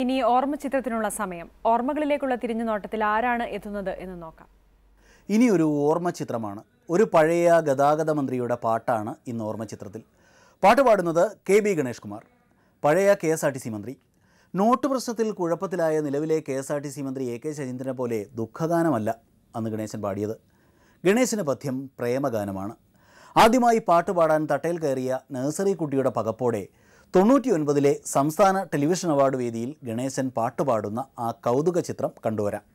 ഇനി ഓർമ്മ ചിത്രത്തിനുള്ള സമയം ഓർമ്മകളിലേക്കുള്ള തിരിഞ്ഞുനോട്ടത്തിൽ ആരാണ് എത്തുന്നത് എന്ന് നോക്കാം ഇനി ഒരു ഓർമ്മ ചിത്രമാണ് ഒരു പഴയ ഗതാഗത മന്ത്രിയുടെ പാട്ടാണ് ഇന്ന് ഓർമ്മ ചിത്രത്തിൽ പാട്ട് പാടുന്നത് കെ ബി ഗണേഷ് കുമാർ പഴയ K S R T C മന്ത്രി നോട്ട് പ്രശ്നത്തിൽ കുഴപ്പത്തിലായ നിലവിലെ K S R T C മന്ത്രി എ കെ ശശീന്ദ്രനെ പോലെ ദുഃഖഗാനമല്ല അന്ന് ഗണേശൻ പാടിയത് ഗണേശന് പഥ്യം പ്രേമഗാനമാണ് ആദ്യമായി പാട്ട് പാടാൻ തട്ടയിൽ കയറിയ നഴ്സറി കുട്ടിയുടെ പകപ്പോടെ തൊണ്ണൂറ്റിയൊൻപതിലെ സംസ്ഥാന ടെലിവിഷൻ അവാർഡ് വേദിയിൽ ഗണേശൻ പാട്ടുപാടുന്ന ആ കൗതുക ചിത്രം കണ്ടുവരാം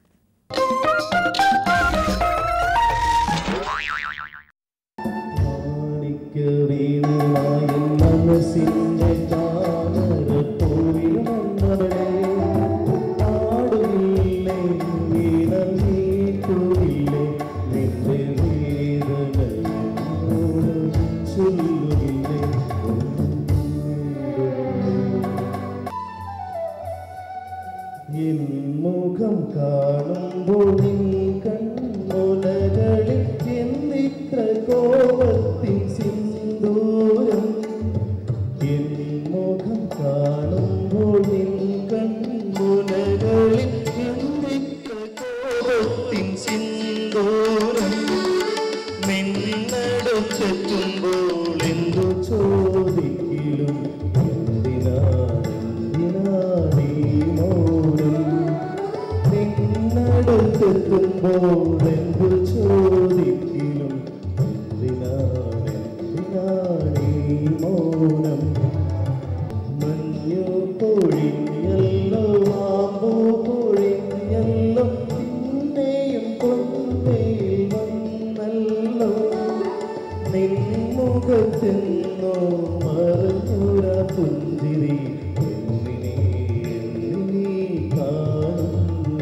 മാണിക്യവീണുമായി മനസ്സിന്റെ താമരപ്പൂവിൽ വന്നവളെ പാടുന്നില്ലേ വീണം നീക്കുന്നില്ലേ നിന്റെ വേദന എന്നോട് ചൊല്ലുകില്ലേ എൻ മുഖം കാണുമ്പോൾ നിൻ കൺമുലകളിൽ എന്നിത്ര കോപത്തിൻ സിന്ദൂരം എൻ മുഖം കാണുമ്പോൾ നിൻ കൺമുലകളിൽ എന്നിത്ര കോപത്തിൻ സിന്ദൂരം നിന്നടുത്തെത്തുമ്പോൾ എന്തു ചോദിക്കലും എന്തിനാണെന്തിനാണീ മൗനം നിന്നടുത്തെത്തുമ്പോൾ എന്തു ചോദിക്കലും എന്തിനാണെന്തിനാണീ മൗനം മഞ്ഞു പൊഴിഞ്ഞല്ലോ മാമ്പൂ പൊഴിഞ്ഞല്ലോ പിന്നെയും കൊണ്ടയിൽ വന്നല്ലോ നിൻമുഖത്തെന്നോ മറഞ്ഞുര പുഞ്ചിരി എന്നിനെ എന്നിനെ കാണുന്ന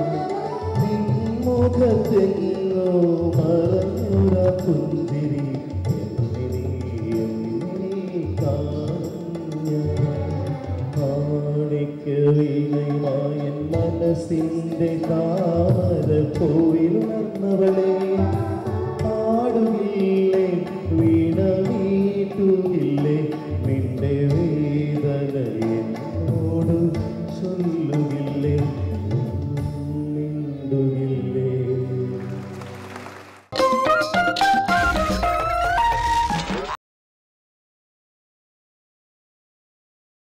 നിൻമുഖത്തെന്നോ മറഞ്ഞുര പുഞ്ചിരി എന്നിനെ എന്നിനെ കാണുന്ന മാണിക്യവീണയുമായ മനസ്സിൻ്റെ കാ